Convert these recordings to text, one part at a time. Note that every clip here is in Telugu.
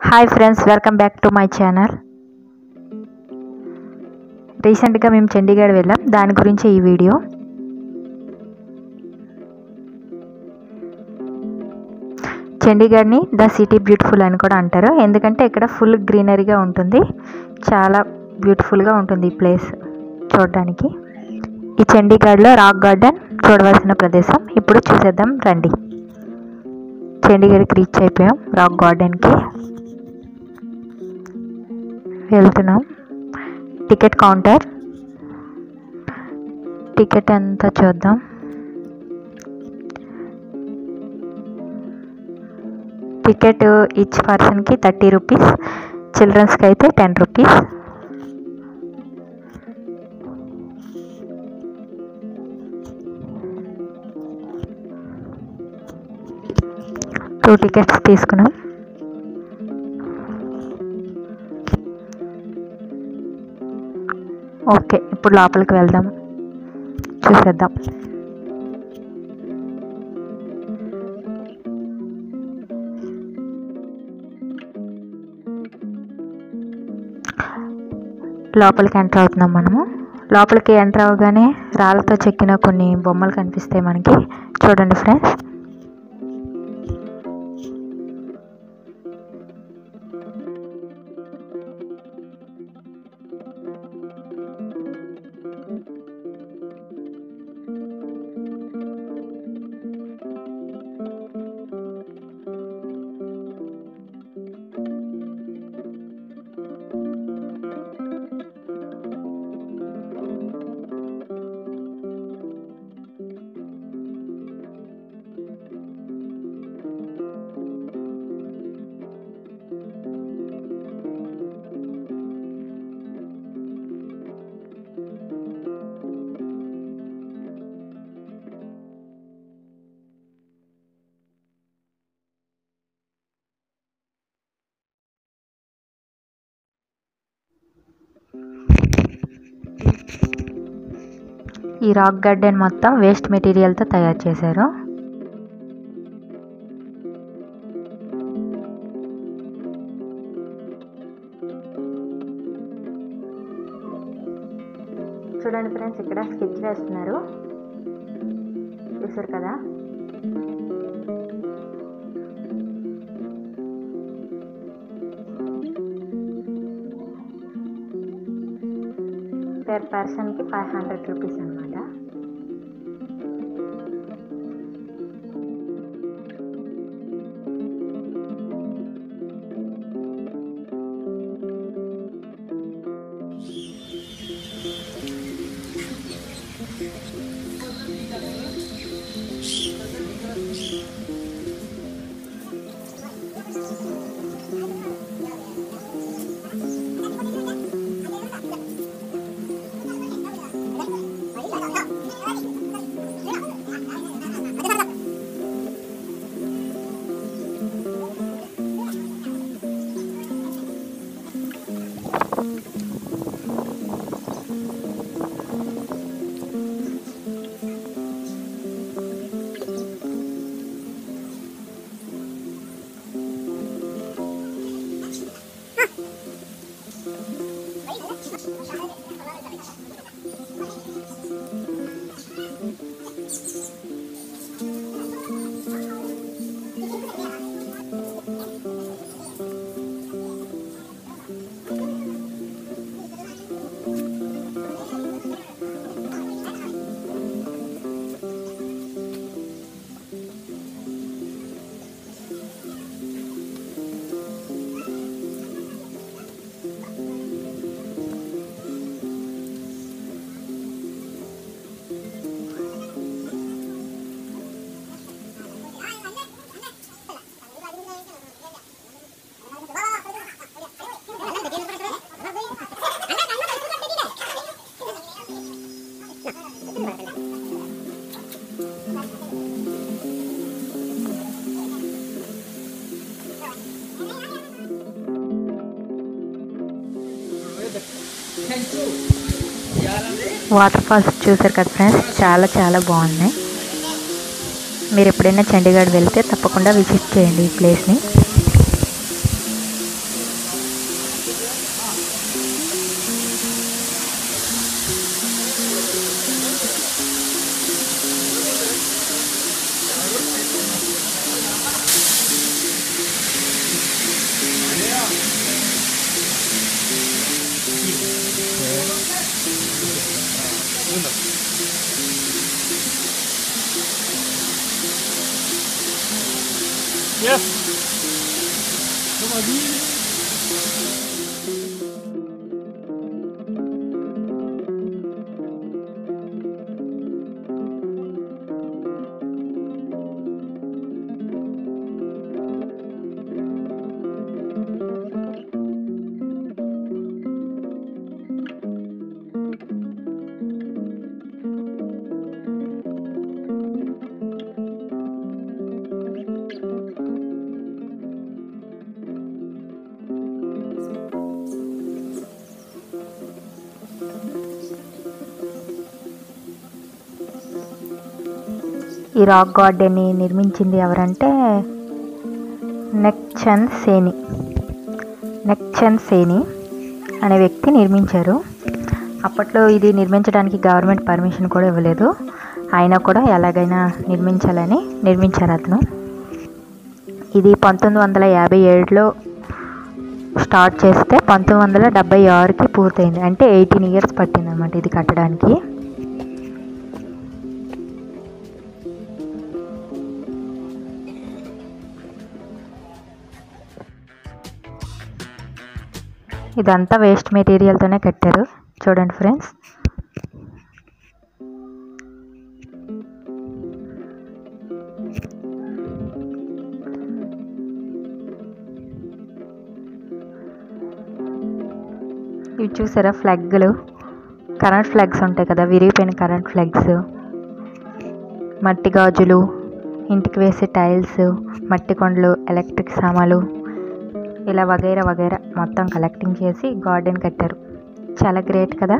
hi friends welcome back to my channel రీసెంట్గా మేము చండీగఢ్ వెళ్ళాం దాని గురించి ఈ వీడియో చండీగఢ్ని ద సిటీ బ్యూటిఫుల్ అని కూడా అంటారు ఎందుకంటే ఇక్కడ ఫుల్ గ్రీనరీగా ఉంటుంది చాలా బ్యూటిఫుల్గా ఉంటుంది ఈ ప్లేస్ చూడడానికి ఈ చండీగఢ్లో రాక్ గార్డెన్ చూడవలసిన ప్రదేశం ఇప్పుడు చూసేద్దాం రండి చండీగఢ్కి రీచ్ అయిపోయాం రాక్ గార్డెన్కి వెళ్తున్నాం టికెట్ కౌంటర్ టికెట్ ఎంత చూద్దాం టికెట్ ఈచ్ పర్సన్కి థర్టీ రూపీస్ చిల్డ్రన్స్కి అయితే టెన్ రూపీస్ టూ టికెట్స్ తీసుకున్నాం ఓకే ఇప్పుడు లోపలికి వెళ్దాం చూసేద్దాం లోపలికి ఎంటర్ అవుతున్నాం మనము లోపలికి ఎంటర్ అవగానే రాళ్ళతో చెక్కిన కొన్ని బొమ్మలు కనిపిస్తాయి మనకి చూడండి ఫ్రెండ్స్ ఈ రాక్ గార్డెన్ మొత్తం వేస్ట్ మెటీరియల్తో తయారు చేశారు చూడండి ఫ్రెండ్స్ ఇక్కడ స్కెచ్ వేస్తున్నారు చూసారు కదా పర్ పర్సన్కి ఫైవ్ హండ్రెడ్ రూపీస్ అనమాట వాటర్ ఫాల్స్ చూసారు కదా ఫ్రెండ్స్ చాలా చాలా బాగున్నాయి మీరు ఎప్పుడైనా చండీగఢ్ వెళ్తే తప్పకుండా విజిట్ చేయండి ఈ ప్లేస్ని ఈ రాక్ గార్డెన్ని నిర్మించింది ఎవరంటే నెక్చంద్ సేని నెక్చంద్ సేని అనే వ్యక్తి నిర్మించారు అప్పట్లో ఇది నిర్మించడానికి గవర్నమెంట్ పర్మిషన్ కూడా ఇవ్వలేదు అయినా కూడా ఎలాగైనా నిర్మించాలని నిర్మించారు అతను ఇది పంతొమ్మిది వందల యాభై ఏడులో స్టార్ట్ చేస్తే పంతొమ్మిది వందల డెబ్బై ఆరుకి పూర్తయింది అంటే ఎయిటీన్ ఇయర్స్ పట్టింది అనమాట ఇది కట్టడానికి ఇదంతా వేస్ట్ మెటీరియల్తోనే కట్టారు చూడండి ఫ్రెండ్స్ ఇవి చూసారా ఫ్లగ్లు కరెంట్ ఫ్లగ్స్ ఉంటాయి కదా విరిగిపోయిన కరెంట్ ఫ్లగ్స్ మట్టి గాజులు ఇంటికి వేసే టైల్స్ మట్టి కొండలు ఎలక్ట్రిక్ సామాలు ఇలా వగైరా వగైరా మొత్తం కలెక్టింగ్ చేసి గార్డెన్ కట్టారు చాలా గ్రేట్ కదా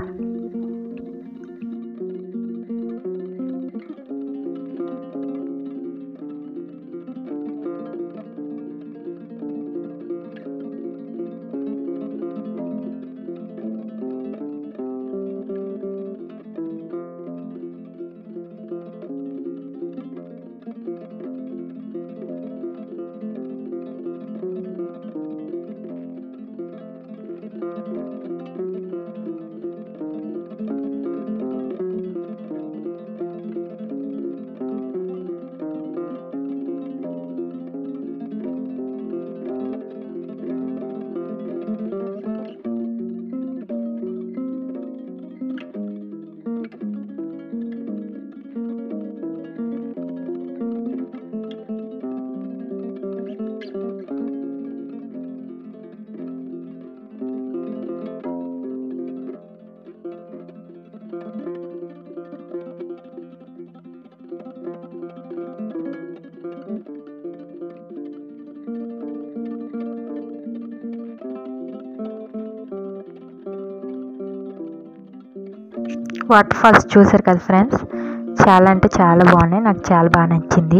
వాటర్ ఫాల్స్ చూసారు కదా ఫ్రెండ్స్ చాలా అంటే చాలా బాగున్నాయి నాకు చాలా బాగా నచ్చింది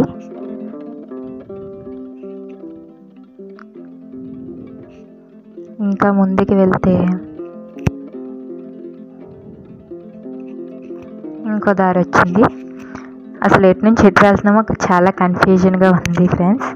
ఇంకా ముందుకు వెళ్తే ఇంకో దారి వచ్చింది అసలు ఎటు నుంచి ఎటు వెళ్తున్నామో చాలా కన్ఫ్యూజన్గా ఉంది ఫ్రెండ్స్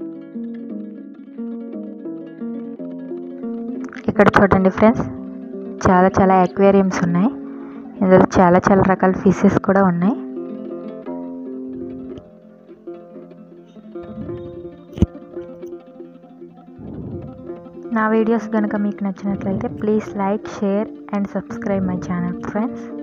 ఇక్కడ చూడండి ఫ్రెండ్స్ చాలా చాలా అక్వేరియంస్ ఉన్నాయి ఇందులో చాలా చాలా రకాల ఫిషెస్ కూడా ఉన్నాయి నా వీడియోస్ కనుక మీకు నచ్చినట్లయితే please like share and subscribe my channel friends